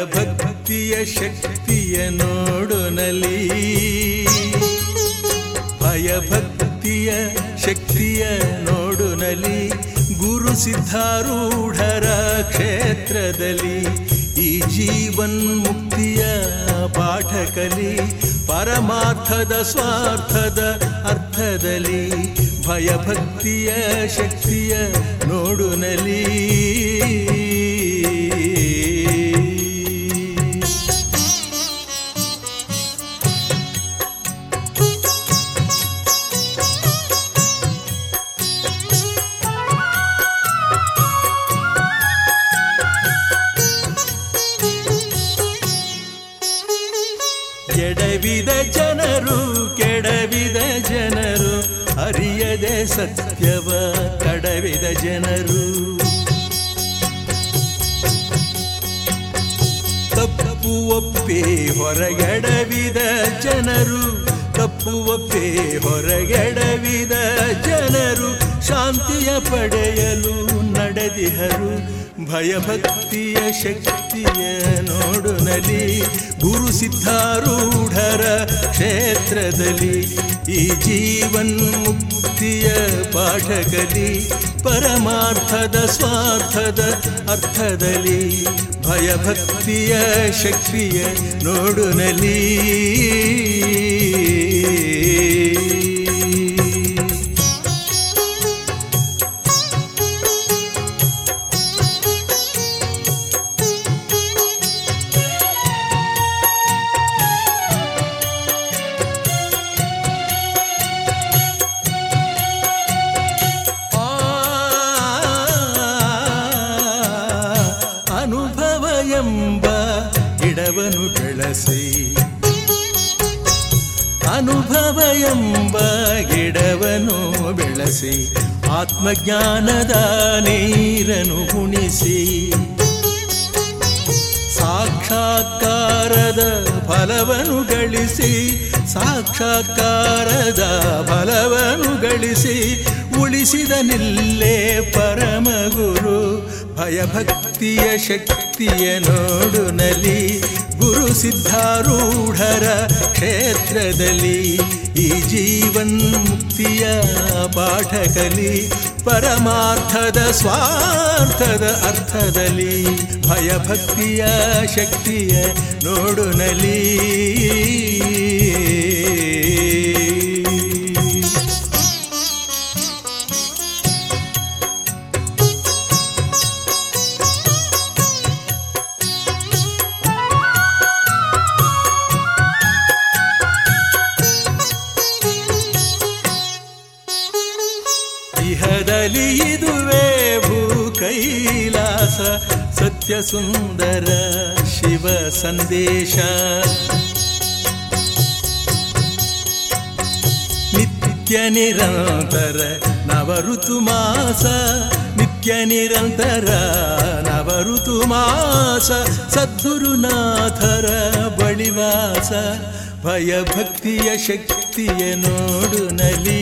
ಭಯಭಕ್ತಿಯ ಶಕ್ತಿಯ ನೋಡುನಲಿ ಭಯಭಕ್ತಿಯ ಶಕ್ತಿಯ ನೋಡುನಲಿ ಗುರು ಸಿದ್ಧಾರೂಢರ ಕ್ಷೇತ್ರದಲ್ಲಿ ಈ ಜೀವನ್ ಮುಕ್ತಿಯ ಪಾಠ ಕಲಿ ಪರಮಾರ್ಥದ ಸ್ವಾರ್ಥದ ಅರ್ಥದಲ್ಲಿ ಭಯಭಕ್ತಿಯ ಶಕ್ತಿಯ ನೋಡುನಲಿ ಎಡವಿದ ಜನರು ಕೆಡವಿದ ಜನರು ಅರಿಯದೆ ಸತ್ಯವ ಕಡವಿದ ಜನರು ತಪ್ಪು ಒಪ್ಪಿ ಹೊರಗೆಡವಿದ ಜನರು ತಪ್ಪು ಒಪ್ಪಿ ಹೊರಗೆಡವಿದ ಜನರು ಶಾಂತಿಯ ಪಡೆಯಲು ನಡೆದಿಹರು ಭಯಭಕ್ತಿಯ ಶಕ್ತಿಯ ನೋಡುನಲಿ ಗುರು ಸಿದ್ಧಾರೂಢರ ಕ್ಷೇತ್ರದಲ್ಲಿ ಈ ಜೀವನ್ ಮುಕ್ತಿಯ ಪಾಠ ಕಲಿ ಪರಮಾರ್ಥದ ಸ್ವಾರ್ಥದ ಅರ್ಥದಲ್ಲಿ ಭಯಭಕ್ತಿಯ ಶಕ್ತಿಯ ನೋಡುನಲಿ ಅನುಭವ ಎಂಬ ಗಿಡವನ್ನು ಬೆಳೆಸಿ ಅನುಭವ ಎಂಬ ಗಿಡವನ್ನು ಬೆಳೆಸಿ ಆತ್ಮಜ್ಞಾನದ ನೀರನ್ನು ಉಣಿಸಿ ಸಾಕ್ಷಾತ್ಕಾರದ ಫಲವನ್ನು ಗಳಿಸಿ ಸಾಕ್ಷಾತ್ಕಾರದ ಫಲವನ್ನು ಗಳಿಸಿ ಉಳಿಸಿದ ನಿಲ್ಲೇ ಪರಮಗುರು ಭಯಭಕ್ತಿಯ ಶಕ್ತಿಯ ನೋಡುನಲಿ ಗುರು ಸಿದ್ಧಾರೂಢರ ಕ್ಷೇತ್ರದಲ್ಲಿ ಈ ಜೀವನ್ ಮುಕ್ತಿಯ ಪಾಠ ಕಲಿ ಪರಮಾರ್ಥದ ಸ್ವಾರ್ಥದ ಅರ್ಥದಲ್ಲಿ ಭಯಭಕ್ತಿಯ ಶಕ್ತಿಯ ನೋಡುನಲಿ ಇಹದಲ್ಲಿ ಇದುವೇ ಭೂ ಕೈಲಾಸ ಸತ್ಯ ಸುಂದರ ಶಿವ ಸಂದೇಶ ನಿತ್ಯ ನಿರಂತರ ನವಋತು ಮಾಸ ನಿತ್ಯ ನಿರಂತರ ನವಋತು ಮಾಸ ಸದ್ಗುರುನಾಥರ ಬಳಿವಾಸ ಭಯಭಕ್ತಿಯ ಶಕ್ತಿಯ ನೋಡುನಲಿ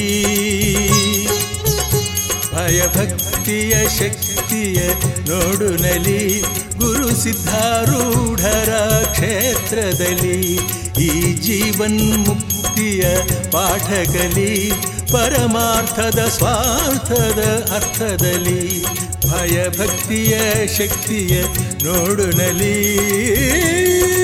ಭಯಭಕ್ತಿಯ ಶಕ್ತಿಯ ನೋಡುನಲಿ ಗುರು ಸಿದ್ಧಾರೂಢರ ಕ್ಷೇತ್ರದಲ್ಲಿ ಈ ಜೀವನ್ ಮುಕ್ತಿಯ ಪಾಠ ಕಲಿ ಪರಮಾರ್ಥದ ಸ್ವಾರ್ಥದ ಅರ್ಥದಲ್ಲಿ ಭಯಭಕ್ತಿಯ ಶಕ್ತಿಯ ನೋಡುನಲಿ